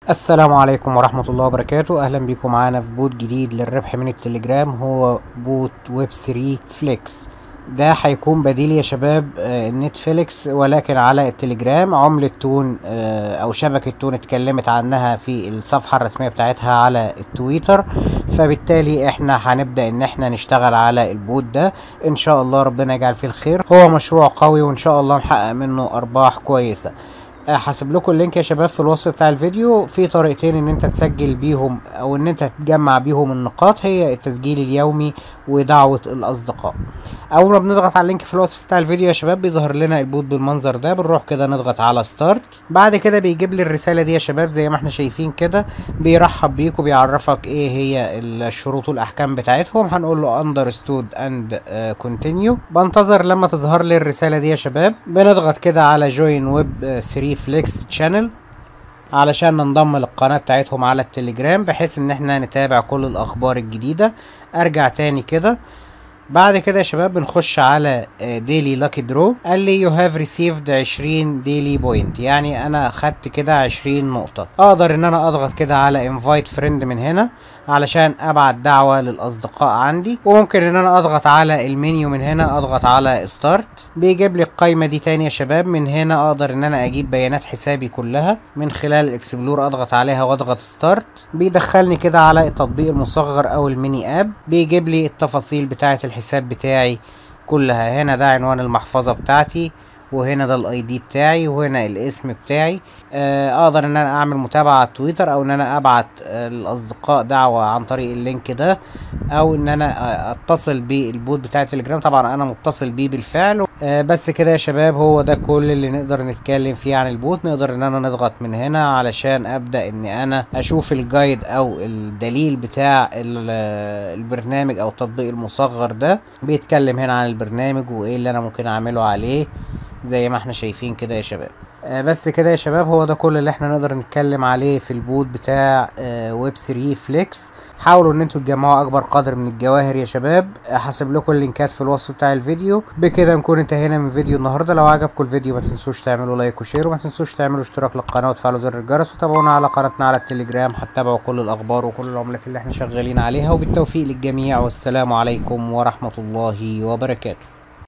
السلام عليكم ورحمة الله وبركاته أهلا بكم معانا في بوت جديد للربح من التليجرام هو بوت ويب 3 فليكس ده هيكون بديل يا شباب آه، نتفليكس ولكن على التليجرام عملة تون آه، أو شبكة تون اتكلمت عنها في الصفحة الرسمية بتاعتها على التويتر فبالتالي احنا هنبدأ ان احنا نشتغل على البوت ده ان شاء الله ربنا يجعل فيه الخير هو مشروع قوي وان شاء الله نحقق منه ارباح كويسة هسيب لكم اللينك يا شباب في الوصف بتاع الفيديو في طريقتين ان انت تسجل بيهم او ان انت تجمع بيهم النقاط هي التسجيل اليومي ودعوة الاصدقاء اول ما بنضغط على اللينك في الوصف بتاع الفيديو يا شباب بيظهر لنا البوت بالمنظر ده بنروح كده نضغط على ستارت بعد كده بيجيب لي الرسالة دي يا شباب زي ما احنا شايفين كده بيرحب بيك وبيعرفك ايه هي الشروط والاحكام بتاعتهم هنقول له understood and uh, continue بنتظر لما تظهر لي الرسالة دي يا شباب بنضغط كده على join web 3 فليكس channel علشان ننضم للقناة بتاعتهم على التليجرام بحيث ان احنا نتابع كل الاخبار الجديدة ارجع تاني كده بعد كده يا شباب بنخش على ديلي لاكي درو قال لي يو هاف ريسيفد 20 ديلي بوينت يعني انا خدت كده 20 نقطة اقدر ان انا اضغط كده على انفايت فريند من هنا علشان ابعت دعوة للاصدقاء عندي وممكن ان انا اضغط على المنيو من هنا اضغط على ستارت بيجيب لي القايمة دي تاني يا شباب من هنا اقدر ان انا اجيب بيانات حسابي كلها من خلال الاكسبلور اضغط عليها واضغط ستارت بيدخلني كده على التطبيق المصغر او الميني اب بيجيب لي التفاصيل بتاعة الحساب بتاعي كلها هنا ده عنوان المحفظة بتاعتي وهنا ده الاي دي بتاعي وهنا الاسم بتاعي آه، اقدر ان انا اعمل متابعة على تويتر او ان انا ابعت آه، للاصدقاء دعوة عن طريق اللينك ده او ان انا آه، اتصل بالبوت بتاع التليجرام طبعا انا متصل بيه بالفعل آه، بس كده يا شباب هو ده كل اللي نقدر نتكلم فيه عن البوت نقدر ان انا نضغط من هنا علشان ابدا ان انا اشوف الجايد او الدليل بتاع ال- البرنامج او التطبيق المصغر ده بيتكلم هنا عن البرنامج وايه اللي انا ممكن اعمله عليه زي ما احنا شايفين كده يا شباب آه، بس كده يا شباب هو ده كل اللي احنا نقدر نتكلم عليه في البوت بتاع ويب 3 فليكس حاولوا ان انتوا تجمعوا اكبر قدر من الجواهر يا شباب آه، هسيب لكم اللينكات في الوصف بتاع الفيديو بكده نكون انتهينا من فيديو النهارده لو عجبكم الفيديو ما تنسوش تعملوا لايك وشير وما تنسوش تعملوا اشتراك للقناه وتفعلوا زر الجرس وتابعونا على قناتنا على التليجرام هتتابعوا كل الاخبار وكل العملات اللي احنا شغالين عليها وبالتوفيق للجميع والسلام عليكم ورحمه الله وبركاته